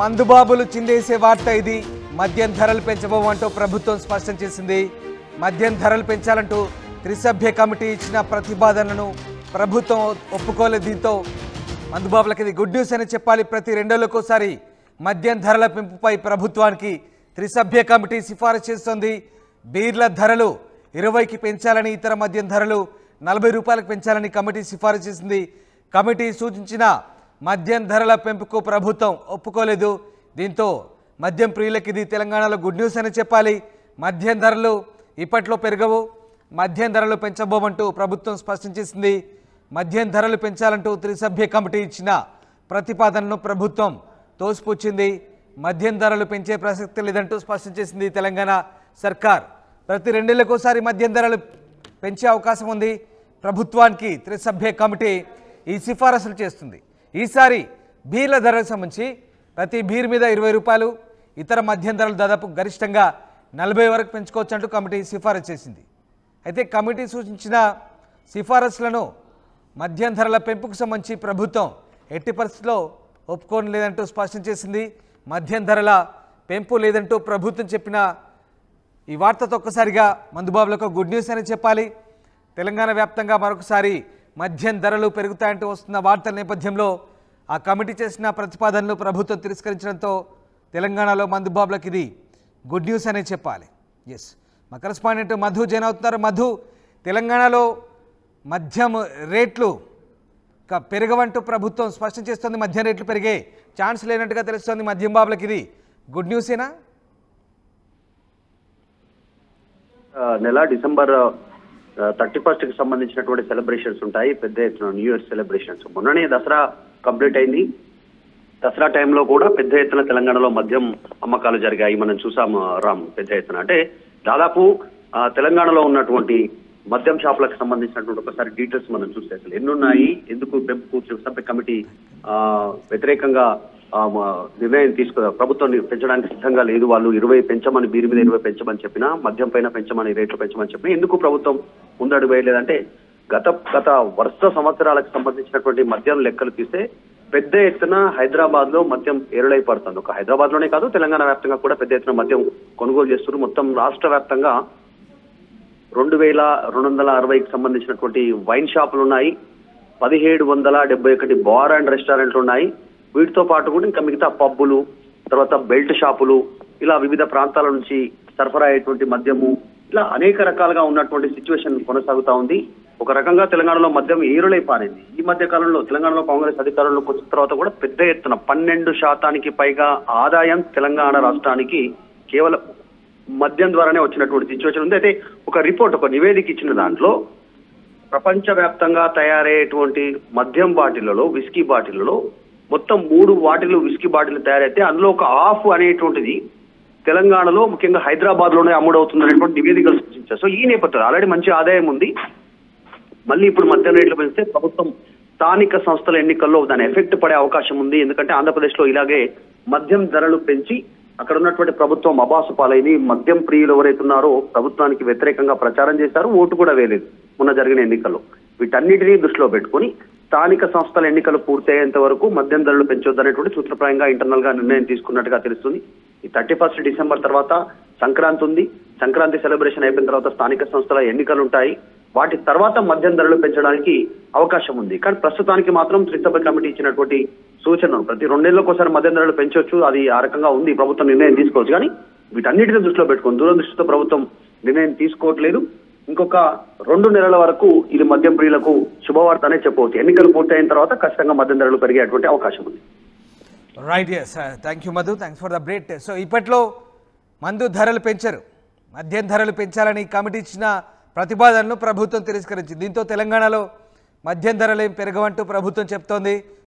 మందుబాబులు చిందేసే వార్త ఇది మద్యం ధరలు పెంచబోమంటూ ప్రభుత్వం స్పష్టం చేసింది మద్యం ధరలు పెంచాలంటూ త్రిసభ్య కమిటీ ఇచ్చిన ప్రతిపాదనను ప్రభుత్వం ఒప్పుకోలేదు దీంతో మందుబాబులకి ఇది గుడ్ న్యూస్ అని చెప్పాలి ప్రతి రెండేళ్లకోసారి మద్యం ధరల పెంపుపై ప్రభుత్వానికి త్రిసభ్య కమిటీ సిఫారసు చేస్తోంది బీర్ల ధరలు ఇరవైకి పెంచాలని ఇతర మద్యం ధరలు నలభై రూపాయలకు పెంచాలని కమిటీ సిఫారసు చేసింది కమిటీ సూచించిన మద్యం ధరల పెంపుకు ప్రభుత్వం ఒప్పుకోలేదు దీంతో మద్యం ప్రియులకి ఇది తెలంగాణలో గుడ్ న్యూస్ అని చెప్పాలి మద్యం ధరలు ఇప్పట్లో పెరగవు మద్యం ధరలు పెంచబోమంటూ ప్రభుత్వం స్పష్టం చేసింది మద్యం ధరలు పెంచాలంటూ త్రిసభ్య కమిటీ ఇచ్చిన ప్రతిపాదనను ప్రభుత్వం తోసిపుచ్చింది మద్యం ధరలు పెంచే ప్రసక్తి లేదంటూ స్పష్టం చేసింది తెలంగాణ సర్కార్ ప్రతి రెండేళ్లకోసారి మద్యం ధరలు పెంచే అవకాశం ఉంది ప్రభుత్వానికి త్రిసభ్య కమిటీ ఈ సిఫారసులు చేస్తుంది ఈసారి బీర్ల ధరలకు సంబంధించి ప్రతి బీర్ మీద ఇరవై రూపాయలు ఇతర మద్యం ధరలు దాదాపు గరిష్టంగా నలభై వరకు పెంచుకోవచ్చు అంటూ కమిటీ సిఫారసు చేసింది అయితే కమిటీ సూచించిన సిఫారసులను మద్యం ధరల పెంపుకు సంబంధించి ప్రభుత్వం ఎట్టి పరిస్థితుల్లో ఒప్పుకోని లేదంటూ స్పష్టం చేసింది మద్యం ధరల పెంపు లేదంటూ ప్రభుత్వం చెప్పిన ఈ వార్తతో ఒక్కసారిగా మందుబాబులకు గుడ్ న్యూస్ అని చెప్పాలి తెలంగాణ వ్యాప్తంగా మరొకసారి మద్యం ధరలు పెరుగుతాయంటూ వస్తున్న వార్తల నేపథ్యంలో ఆ కమిటీ చేసిన ప్రతిపాదనలు ప్రభుత్వం తిరస్కరించడంతో తెలంగాణలో మందుబాబులకు ఇది గుడ్ న్యూస్ అనే చెప్పాలి ఎస్ మా కరస్పాండెంట్ మధు జైన్ అవుతున్నారు మధు తెలంగాణలో మద్యం రేట్లు క- పెరగవంటూ ప్రభుత్వం స్పష్టం చేస్తోంది మద్యం రేట్లు పెరిగే ఛాన్స్ లేనట్టుగా తెలుస్తోంది మద్యం బాబులకు ఇది గుడ్ న్యూసేనా ఆ, నెల డిసెంబర్ థర్టీ ఫస్ట్ కి సంబంధించినటువంటి సెలబ్రేషన్స్ ఉంటాయి పెద్ద ఎత్తున న్యూ ఇయర్ సెలబ్రేషన్స్ మొన్ననే దసరా కంప్లీట్ అయింది దసరా టైంలో కూడా పెద్ద ఎత్తున తెలంగాణలో మద్యం అమ్మకాలు జరిగాయి మనం చూసాం ఆ, రామ్ పెద్ద ఎత్తున అంటే దాదాపు ఆ, తెలంగాణలో ఉన్నటువంటి మద్యం షాపులకు సంబంధించినటువంటి ఒకసారి డీటెయిల్స్ మనం చూస్తే అసలు ఎన్నున్నాయి ఎందుకు పెంపు సభ్య కమిటీ ఆ, వ్యతిరేకంగా ఆ, మ- నిర్ణయం తీసుకో ప్రభుత్వం పెంచడానికి సిద్ధంగా లేదు వాళ్ళు ఇరవై పెంచమని బీరు మీద ఇరవై పెంచమని చెప్పినా మద్యం పైన పెంచమని రేట్లు పెంచమని చెప్పినా ఎందుకు ప్రభుత్వం ముందడుగు వేయలేదంటే గత గత వరుస సంవత్సరాలకు సంబంధించినటువంటి మద్యం లెక్కలు తీస్తే పెద్ద ఎత్తున హైదరాబాద్ లో మద్యం ఏరులై పడుతుంది ఒక హైదరాబాద్ లోనే కాదు తెలంగాణ వ్యాప్తంగా కూడా పెద్ద ఎత్తున మద్యం కొనుగోలు చేస్తున్నారు మొత్తం రాష్ట్ర వ్యాప్తంగా రెండు వేల రెండు వందల అరవైకి సంబంధించినటువంటి వైన్ షాపులు ఉన్నాయి పదిహేడు వందల డెబ్బై ఒకటి బార్ అండ్ రెస్టారెంట్లు ఉన్నాయి వీటితో పాటు కూడా ఇంకా మిగతా పబ్బులు తర్వాత బెల్ట్ షాపులు ఇలా వివిధ ప్రాంతాల నుంచి సరఫరా అయ్యేటువంటి మద్యము ఇలా అనేక రకాలుగా ఉన్నటువంటి సిచ్యువేషన్ కొనసాగుతా ఉంది ఒక రకంగా తెలంగాణలో మద్యం ఏరులై పారింది ఈ మధ్య కాలంలో తెలంగాణలో కాంగ్రెస్ అధికారంలోకి వచ్చిన తర్వాత కూడా పెద్ద ఎత్తున పన్నెండు శాతానికి పైగా ఆదాయం తెలంగాణ రాష్ట్రానికి కేవలం మద్యం ద్వారానే వచ్చినటువంటి సిచ్యువేషన్ ఉంది అయితే ఒక రిపోర్ట్ ఒక నివేదిక ఇచ్చిన దాంట్లో ప్రపంచవ్యాప్తంగా తయారయ్యేటువంటి మద్యం బాటిళ్లలో విస్కీ బాటిళ్లలో మొత్తం మూడు బాటిల్ విస్కీ బాటిల్ తయారైతే అందులో ఒక హాఫ్ అనేటువంటిది తెలంగాణలో ముఖ్యంగా హైదరాబాద్ లోనే అమ్ముడవుతుంది అనేటువంటి నివేదికలు సూచించారు సో ఈ నేపథ్యంలో ఆల్రెడీ మంచి ఆదాయం ఉంది మళ్ళీ ఇప్పుడు మద్యం రేట్లు పెంచితే ప్రభుత్వం స్థానిక సంస్థల ఎన్నికల్లో దాని ఎఫెక్ట్ పడే అవకాశం ఉంది ఎందుకంటే ఆంధ్రప్రదేశ్ లో ఇలాగే మద్యం ధరలు పెంచి అక్కడ ఉన్నటువంటి ప్రభుత్వం అబాసు పాలైంది మద్యం ప్రియులు ఎవరైతే ఉన్నారో ప్రభుత్వానికి వ్యతిరేకంగా ప్రచారం చేశారు ఓటు కూడా వేయలేదు మొన్న జరిగిన ఎన్నికల్లో వీటన్నిటినీ దృష్టిలో పెట్టుకుని స్థానిక సంస్థల ఎన్నికలు పూర్తయ్యేంత వరకు మద్యం ధరలు పెంచొద్దనేటువంటి సూత్రప్రాయంగా ఇంటర్నల్ గా నిర్ణయం తీసుకున్నట్టుగా తెలుస్తుంది ఈ థర్టీ ఫస్ట్ డిసెంబర్ తర్వాత సంక్రాంతి ఉంది సంక్రాంతి సెలబ్రేషన్ అయిపోయిన తర్వాత స్థానిక సంస్థల ఎన్నికలు ఉంటాయి వాటి తర్వాత మద్యం ధరలు పెంచడానికి అవకాశం ఉంది కానీ ప్రస్తుతానికి మాత్రం త్రిసభ కమిటీ ఇచ్చినటువంటి సూచనలు ప్రతి రెండేళ్లకు ఒకసారి మద్యం ధరలు పెంచవచ్చు అది ఆ రకంగా ఉంది ప్రభుత్వం నిర్ణయం తీసుకోవచ్చు కానీ వీటన్నిటిని దృష్టిలో పెట్టుకుని దూరదృష్టితో ప్రభుత్వం నిర్ణయం తీసుకోవట్లేదు ఇంకొక రెండు నెలల వరకు ఇది మద్యం ప్రియులకు శుభవార్త అనే చెప్పవచ్చు ఎన్నికలు పూర్తయిన తర్వాత ఖచ్చితంగా మద్యం ధరలు పెరిగేటువంటి అవకాశం ఉంది right yes thank you Madhu thanks for the break so ఇప్పట్లో మందు ధరలు పెంచరు మద్యం ధరలు పెంచాలని కమిటీ ఇచ్చిన ప్రతిపాదనను ప్రభుత్వం తిరస్కరించింది దీంతో తెలంగాణలో మద్యం ధరలు ఏం పెరగవంటూ ప్రభుత్వం చెప్తోంది